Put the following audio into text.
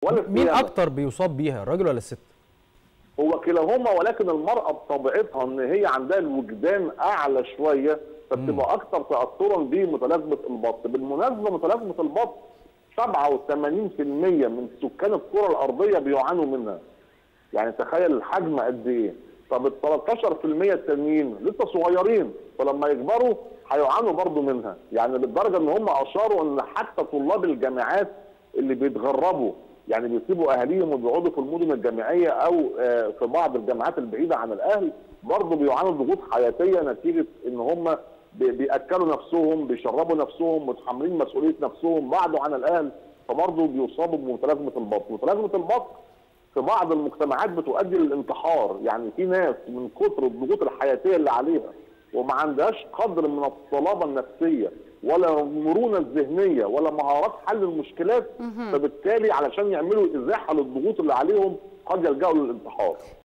ولا مين الصيانة. اكتر بيصاب بيها الراجل ولا الست هو كلاهما ولكن المرأة بطبيعتها ان هي عندها الوجدان اعلى شوية فبتبقى اكثر تأثرا بمتلازمة البط بالمناسبة متلازمة البط 87% من سكان الكرة الارضية بيعانوا منها يعني تخيل الحجم قد ايه طب ال 13% التانيين لسه صغيرين فلما يكبروا هيعانوا برضو منها يعني للدرجه ان هم اشاروا ان حتى طلاب الجامعات اللي بيتغربوا يعني بيسيبوا اهاليهم وبيقعدوا في المدن الجامعيه او آه، في بعض الجامعات البعيده عن الاهل برضه بيعانوا ضغوط حياتيه نتيجه ان هم بي- بياكلوا نفسهم بيشربوا نفسهم متحملين مسؤوليه نفسهم بعدوا عن الاهل فبرضه بيصابوا بمتلازمه البط متلازمه البط في بعض المجتمعات بتؤدي للانتحار يعني في ناس من كتر الضغوط الحياتيه اللي عليها وما عندهاش قدر من الصلابه النفسيه ولا المرونه الذهنيه ولا مهارات حل المشكلات فبالتالي علشان يعملوا ازاحه للضغوط اللي عليهم قد يلجأوا للانتحار